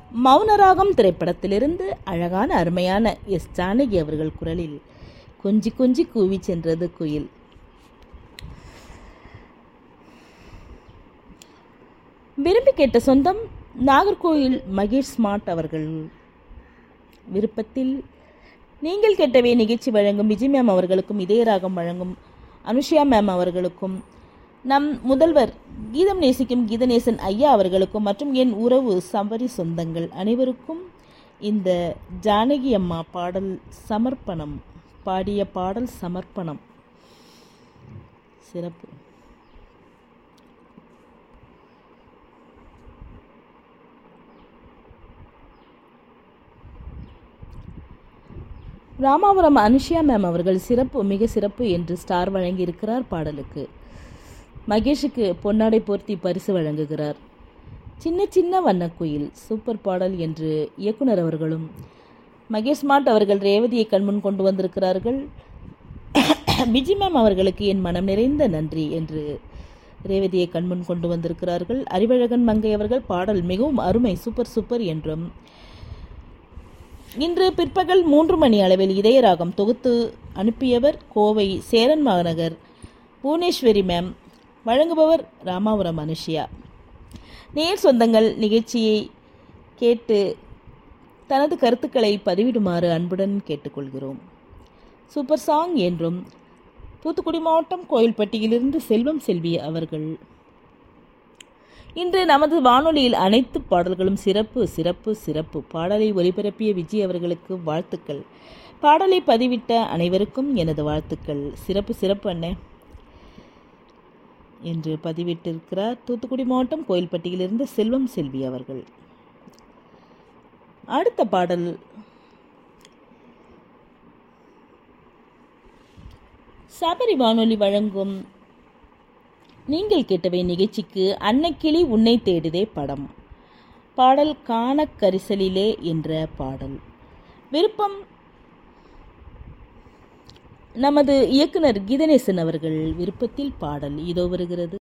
மௌனராகம் திரைப்படத்திலிருந்து அழகான அருமையான எஸ் ஜானகி அவர்கள் குரலில் கொஞ்சி கொஞ்சி கூவி சென்றது குயில் விரும்பி கேட்ட சொந்தம் நாகர்கோயில் மகேஷ் ஸ்மார்ட் அவர்கள் விருப்பத்தில் நீங்கள் கேட்டவே நிகழ்ச்சி வழங்கும் விஜய் மேம் அவர்களுக்கும் இதயராகம் வழங்கும் அனுஷியா மேம் அவர்களுக்கும் நம் முதல்வர் கீதம் நேசிக்கும் கீதநேசன் ஐயா அவர்களுக்கும் மற்றும் என் உறவு சபரி சொந்தங்கள் அனைவருக்கும் இந்த ஜானகி அம்மா பாடல் சமர்ப்பணம் பாடிய பாடல் சமர்ப்பணம் சிறப்பு ராமாபுரம் அனுஷியா மேம் அவர்கள் சிறப்பு மிக சிறப்பு என்று ஸ்டார் வழங்கியிருக்கிறார் பாடலுக்கு மகேஷுக்கு பொன்னாடை போர்த்தி பரிசு வழங்குகிறார் சின்ன சின்ன வண்ணக்குயில் சூப்பர் பாடல் என்று இயக்குனர் அவர்களும் மகேஷ் ஸ்மார்ட் அவர்கள் ரேவதியை கண்முன் கொண்டு வந்திருக்கிறார்கள் விஜி மேம் அவர்களுக்கு என் மனம் நிறைந்த நன்றி என்று ரேவதியை கண்முன் கொண்டு வந்திருக்கிறார்கள் அறிவழகன் மங்கை அவர்கள் பாடல் மிகவும் அருமை சூப்பர் சூப்பர் என்றும் இன்று பிற்பகல் மூன்று மணி அளவில் இதயராகம் தொகுத்து அனுப்பியவர் கோவை சேரன் மாநகர் புவனேஸ்வரி மேம் வழங்குபவர் ராமாபுரம் அனுஷியா நேர் சொந்தங்கள் நிகழ்ச்சியை கேட்டு தனது கருத்துக்களை பதிவிடுமாறு அன்புடன் கேட்டுக்கொள்கிறோம் சூப்பர் சாங் என்றும் தூத்துக்குடி மாவட்டம் கோயில்பட்டியிலிருந்து செல்வம் செல்வி அவர்கள் இன்று நமது வானொலியில் அனைத்து பாடல்களும் சிறப்பு சிறப்பு சிறப்பு பாடலை ஒலிபரப்பிய விஜய் அவர்களுக்கு வாழ்த்துக்கள் பாடலை பதிவிட்ட அனைவருக்கும் எனது வாழ்த்துக்கள் சிறப்பு சிறப்பு அண்ணே என்று பதிவிட்டிருக்கிறார் தூத்துக்குடி மாவட்டம் கோயில்பட்டியிலிருந்து செல்வம் செல்வி அவர்கள் அடுத்த பாடல் சபரி வானொலி வழங்கும் நீங்கள் கேட்டவை நிகழ்ச்சிக்கு அன்னக்கிளி உன்னை தேடுதே படம் பாடல் காண கரிசலிலே என்ற பாடல் விருப்பம் நமது இயக்குனர் கீதநேசன் அவர்கள் விருப்பத்தில் பாடல் இதோ வருகிறது